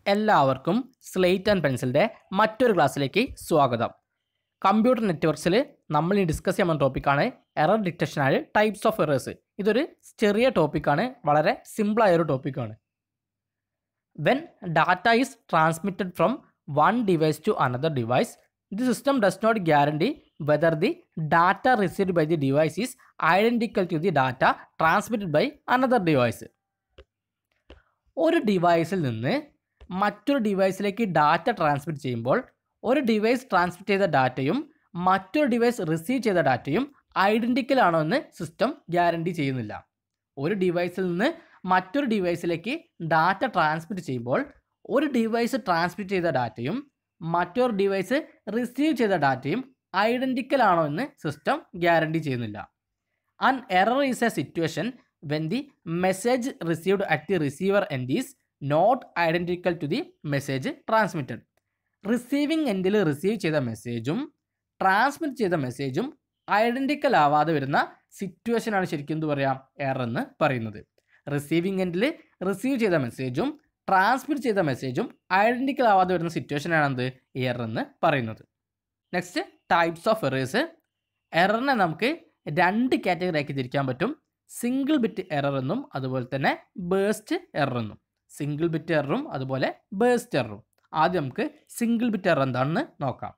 എല്ലാവർക്കും slate and പെൻസിലിൻ്റെ മറ്റൊരു ക്ലാസ്സിലേക്ക് സ്വാഗതം കമ്പ്യൂട്ടർ നെറ്റ്വർക്സിൽ നമ്മൾ ഈ ഡിസ്കസ് ചെയ്യാൻ പോകുന്ന ടോപ്പിക്കാണ് എറർ ഡിറ്റക്ഷനായ ടൈപ്സ് ഓഫ് എറേഴ്സ് ഇതൊരു ചെറിയ ടോപ്പിക്കാണ് വളരെ സിമ്പിളായ ഒരു ടോപ്പിക്കാണ് when data is transmitted from one device to another device the system does not guarantee whether the data received by the device is identical to the data transmitted by another device ഒരു ഡിവൈസിൽ നിന്ന് മറ്റൊരു ഡിവൈസിലേക്ക് data transmit ചെയ്യുമ്പോൾ ഒരു device transmit ചെയ്ത ഡാറ്റയും മറ്റൊരു device receive ചെയ്ത ഡാറ്റയും ഐഡൻറ്റിക്കൽ ആണോ എന്ന് സിസ്റ്റം ഗ്യാരണ്ടി ചെയ്യുന്നില്ല ഒരു ഡിവൈസിൽ നിന്ന് മറ്റൊരു ഡിവൈസിലേക്ക് ഡാറ്റ ട്രാൻസ്മിറ്റ് ചെയ്യുമ്പോൾ ഒരു ഡിവൈസ് ട്രാൻസ്മിറ്റ് ചെയ്ത ഡാറ്റയും മറ്റൊരു ഡിവൈസ് റിസീവ് ചെയ്ത ഡാറ്റയും ഐഡൻറ്റിക്കൽ ആണോ എന്ന് സിസ്റ്റം ഗ്യാരണ്ടി ചെയ്യുന്നില്ല an error is a situation when the message received at the receiver end is not identical to the message transmitted receiving എൻഡിൽ റിസീവ് ചെയ്ത മെസ്സേജും ട്രാൻസ്മിറ്റ് ചെയ്ത മെസ്സേജും ഐഡൻറ്റിക്കൽ ആവാതെ വരുന്ന സിറ്റുവേഷനാണ് ശരിക്കും എന്ത് പറയാം എറർ എന്ന് പറയുന്നത് റിസീവിംഗ് എൻഡിൽ റിസീവ് ചെയ്ത മെസ്സേജും ട്രാൻസ്മിറ്റ് ചെയ്ത മെസ്സേജും ഐഡൻറ്റിക്കൽ ആവാതെ വരുന്ന സിറ്റുവേഷനാണ് എന്ത് എറർ എന്ന് പറയുന്നത് നെക്സ്റ്റ് ടൈപ്സ് ഓഫ് എറേഴ്സ് എററിനെ നമുക്ക് രണ്ട് കാറ്റഗറി ആക്കി തിരിക്കാൻ പറ്റും സിംഗിൾ ബിറ്റ് എറർ എന്നും അതുപോലെ തന്നെ ബേസ്റ്റ് എറർ എന്നും സിംഗിൾ ബിറ്റ് എററും അതുപോലെ ബേസ്റ്റ് എററും ആദ്യം നമുക്ക് സിംഗിൾ ബിറ്റ് എറർ എന്താണെന്ന് നോക്കാം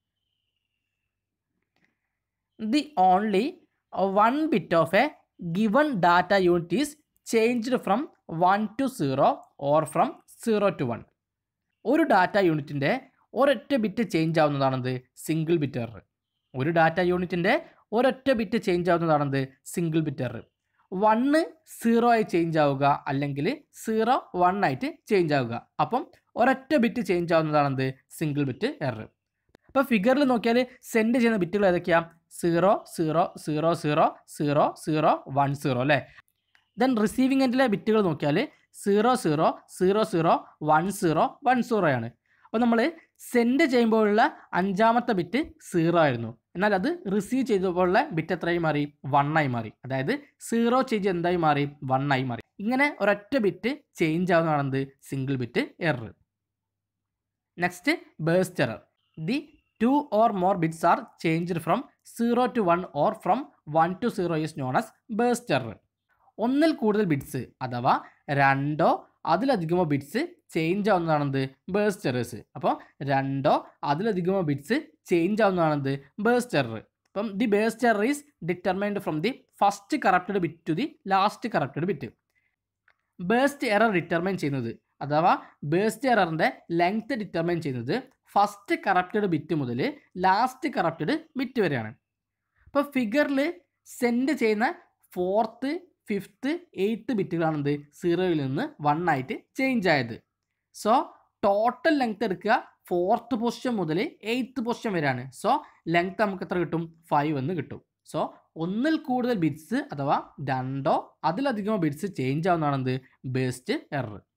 the only one bit of a given data unit is changed from one to zero or from zero to one ഒരു ഡാറ്റ യൂണിറ്റിൻ്റെ ഒരൊറ്റ ബിറ്റ് ചേഞ്ച് ആവുന്നതാണെന്ത് സിംഗിൾ ബിറ്റ് എറർ ഒരു ഡാറ്റ യൂണിറ്റിൻ്റെ ഒരൊറ്റ ബിറ്റ് ചേഞ്ച് ആവുന്നതാണെന്ത് single bit error one zero ആയി change ആവുക അല്ലെങ്കിൽ സീറോ വൺ ആയിട്ട് ചേഞ്ച് ആവുക അപ്പം ഒരൊറ്റ ബിറ്റ് ചേഞ്ച് ആവുന്നതാണെന്ത് സിംഗിൾ ബിറ്റ് എറർ അപ്പോൾ ഫിഗറിൽ നോക്കിയാൽ സെൻഡ് ചെയ്യുന്ന ബിറ്റുകൾ ഏതൊക്കെയാണ് zero zero zero zero zero zero one zero അല്ലേ ദെൻ റിസീവിംഗ് എൻഡിലെ ബിറ്റുകൾ നോക്കിയാൽ zero zero zero zero one zero one zero ആണ് അപ്പോൾ നമ്മൾ സെൻഡ് ചെയ്യുമ്പോഴുള്ള അഞ്ചാമത്തെ ബിറ്റ് സീറോ ആയിരുന്നു എന്നാൽ അത് റിസീവ് ചെയ്തപ്പോഴുള്ള ബിറ്റ് എത്രയായി മാറി വൺ ആയി മാറി അതായത് സീറോ ചേഞ്ച് എന്തായി മാറി വൺ ആയി മാറി ഇങ്ങനെ ഒരൊറ്റ ബിറ്റ് ചേഞ്ച് ആവുന്നതാണെന്ത് single bit error next burst error the two or more bits are changed from zero to one or from one to zero is known as burst error ഒന്നിൽ കൂടുതൽ bits അഥവാ രണ്ടോ അതിലധികമോ ബിറ്റ്സ് ചേഞ്ച് ആവുന്നതാണെന്ത് burst errors അപ്പോൾ രണ്ടോ അതിലധികമോ bits change ആവുന്നതാണെന്ത് ബേസ്റ്റ് എറർ അപ്പം the burst error is determined from the first corrupted bit to the last corrupted bit burst error determine ചെയ്യുന്നത് അഥവാ ബേസ്റ്റ് എററിൻ്റെ ലെങ്ത് ഡിറ്റർമൈൻ ചെയ്യുന്നത് ഫസ്റ്റ് കറപ്റ്റഡ് ബിറ്റ് മുതൽ ലാസ്റ്റ് കറപ്റ്റഡ് ബിറ്റ് വരെയാണ് അപ്പോൾ ഫിഗറിൽ സെൻഡ് ചെയ്യുന്ന ഫോർത്ത് ഫിഫ്ത്ത് എയ്ത്ത് ബിറ്റുകളാണെന്ത് സീറോയിൽ നിന്ന് വൺ ആയിട്ട് ചേഞ്ച് ആയത് സോ ടോട്ടൽ ലെങ്ത് എടുക്കുക ഫോർത്ത് പൊസിഷൻ മുതൽ എയ്ത്ത് പൊസിഷൻ വരെയാണ് സോ ലെങ്ത് നമുക്ക് എത്ര കിട്ടും ഫൈവ് എന്ന് കിട്ടും സോ ഒന്നിൽ കൂടുതൽ ബിറ്റ്സ് അഥവാ രണ്ടോ അതിലധികമോ ബിറ്റ്സ് ചേഞ്ച് ആവുന്നതാണെന്ത് ബേസ്റ്റ് എറർ